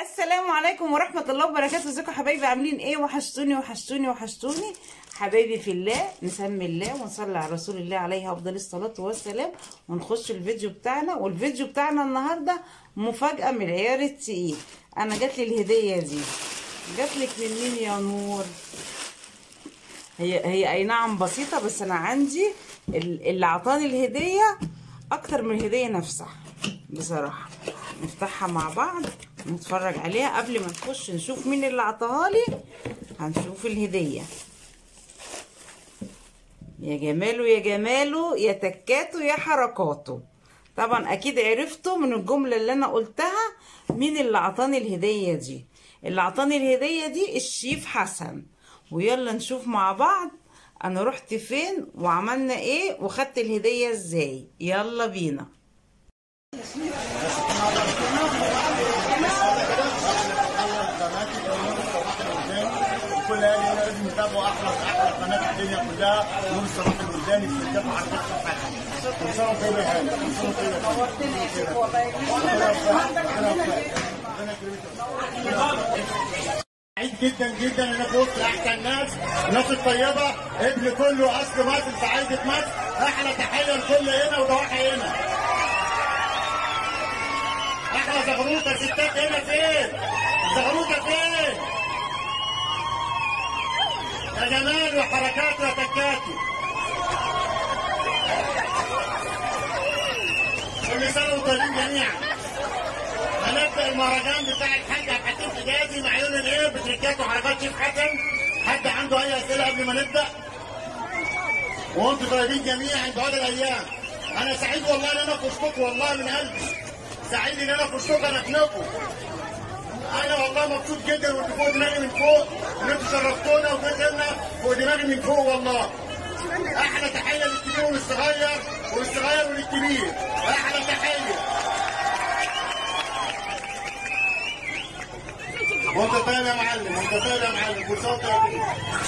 السلام عليكم ورحمة الله وبركاته ازيكم حبايبي عاملين ايه وحشتوني وحشتوني وحشتوني حبايبي في الله نسمي الله ونصلي على رسول الله عليه افضل الصلاة والسلام ونخش الفيديو بتاعنا والفيديو بتاعنا النهاردة مفاجأة من العيار التقيل انا جات لي الهدية دي جات لك من مين يا نور هي هي اي نعم بسيطة بس انا عندي اللي عطاني الهدية اكتر من الهدية نفسها بصراحة نفتحها مع بعض نتفرج عليها قبل ما نخش نشوف مين اللي عطاها لي هنشوف الهدية يا جماله يا جماله يا تكاته يا حركاته طبعا اكيد عرفتوا من الجملة اللي انا قلتها مين اللي عطاني الهدية دي اللي عطاني الهدية دي الشيف حسن ويلا نشوف مع بعض انا رحت فين وعملنا ايه وخدت الهدية ازاي يلا بينا كل اهالي لازم يتابعوا احلى احلى قناه في الدنيا كلها نور الصباح الورداني في الدفع عن نفس الحاجه كل سنه وانت طيبه يا هاني كل سنه وانت طيبه سعيد جدا جدا ان انا في وسط احسن ناس الناس الطيبه ابن كله اصل مصر سعاده مصر احلى تحيه لكل هنا وضواحي هنا احلى زغروطه ستات هنا فين؟ زغروطه فين؟ يا جمال وحركات وتكاتي كل سنه وانتم طيبين جميعا هنبدا المهرجان بتاع الحاج عبد الحكيم حجازي مع عيون الايه بتركات وحركات شيف حسن حد عنده اي اسئله قبل ما نبدا وانتم طيبين جميعا بعد الايام انا سعيد والله ان انا في وسطكم والله من قلبي سعيد ان انا في وسطكم انا ابنكم انا والله مبسوط جدا وانتوا فوق دماغي من فوق ان انتوا شرفتونا وجيتنا فوق دماغي من فوق والله احلى تحيه للكبير والصغير والصغير وللكبير احلى تحيه وانت طيب يا معلم وانت طيب يا معلم كل سنه طيب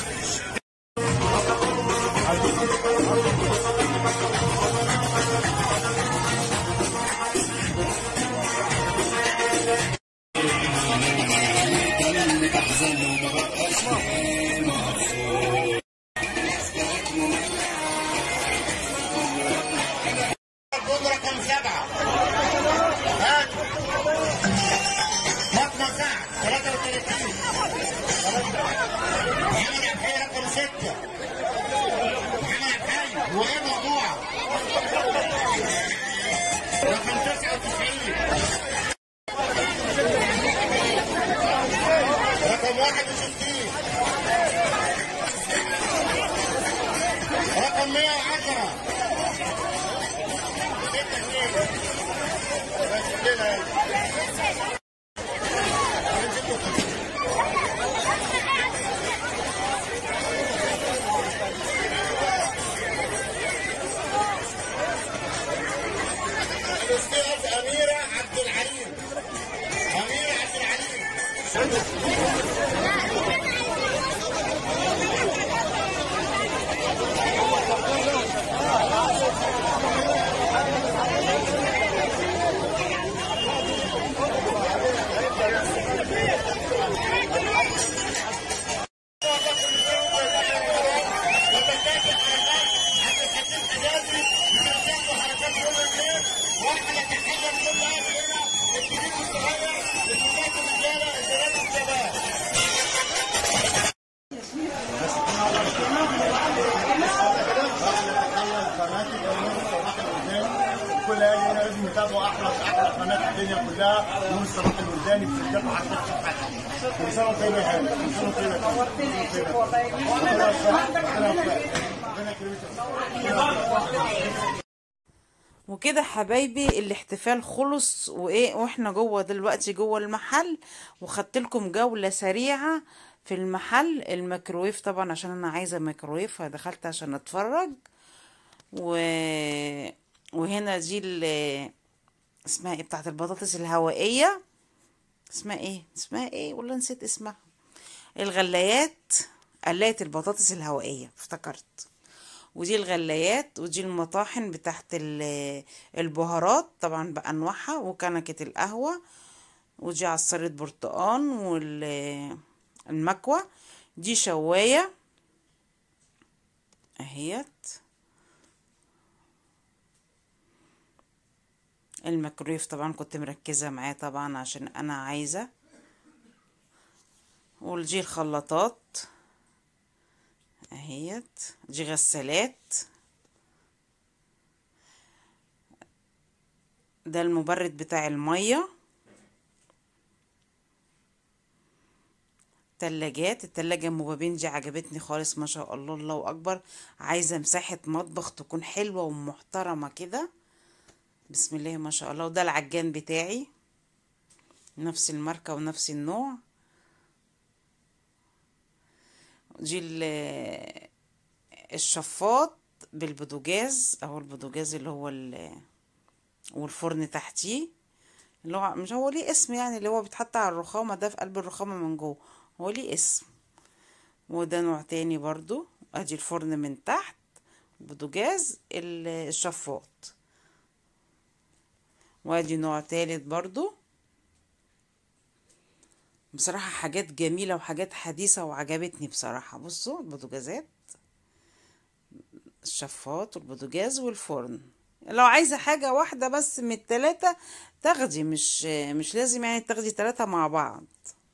الجول رقم سبعة هات مطمع سعد 33 محمد عبد الحي رقم ستة محمد عبد الحي وايه موضوع رقم 99 رقم 61 رقم 110 بس كده الأستاذ أميرة عبد العليم أميرة عبد العليم كل اهالي هنا لازم يتابعوا احلى احلى قناه في الدنيا كلها نور الصباح الورداني في الدفع عن نفس الحاجه كل سنه وانت طيبه يا هاني كل سنه وانت طيبه وكده حبايبي الاحتفال خلص وايه واحنا جوه دلوقتي جوه المحل وخدت لكم جوله سريعه في المحل الميكرويف طبعا عشان انا عايزه ميكرويف فدخلت عشان اتفرج و... وهنا دي ال... اسمها ايه بتاعت البطاطس الهوائيه اسمها ايه اسمها ايه ولا نسيت اسمها الغلايات قلاية البطاطس الهوائيه افتكرت ودي الغلايات ودي المطاحن بتاعت ال- البهارات طبعا بأنواعها وكنكة القهوة ودي عصارة برتقان والمكوى دي شواية اهيت الميكرويف طبعا كنت مركزة معاه طبعا عشان انا عايزة ودي الخلاطات اهيت دي غسالات ده المبرد بتاع المية تلاجات التلاجة ام بابين دي عجبتني خالص ما شاء الله الله اكبر عايزة مساحة مطبخ تكون حلوة ومحترمة كده بسم الله ما شاء الله وده العجان بتاعي نفس الماركة ونفس النوع دي الشفاط بالبوتاجاز اهو البوتاجاز اللي هو والفرن تحتيه اللي هو مش هو ليه اسم يعني اللي هو بيتحط على الرخامة ده في قلب الرخامة من جوه هو ليه اسم وده نوع تاني برضو ادي الفرن من تحت بوتاجاز الشفاط وادي نوع تالت برضو بصراحة حاجات جميلة وحاجات حديثة وعجبتني بصراحة بصوا البوتاجازات الشفاط والبوتاجاز والفرن لو عايزة حاجة واحدة بس من التلاتة تاخدي مش مش لازم يعني تاخدي تلاتة مع بعض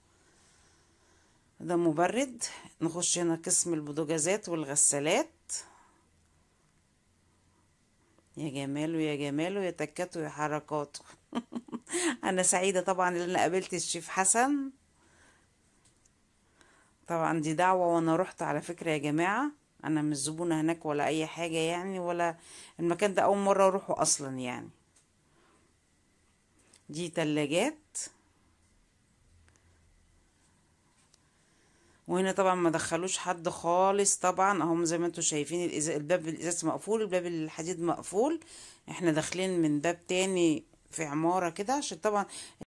ده مبرد نخش هنا قسم البوتاجازات والغسالات يا جماله يا جماله يا تكاته يا حركاته انا سعيدة طبعا ان انا قابلت الشيف حسن طبعا دي دعوة وانا رحت على فكرة يا جماعة انا مش زبونة هناك ولا اي حاجة يعني ولا المكان ده اول مرة اروحه اصلا يعني دي تلاجات وهنا طبعا ما دخلوش حد خالص طبعا اهم زي ما انتم شايفين الباب الازاز مقفول الباب الحديد مقفول احنا داخلين من باب تاني في عمارة كده عشان طبعا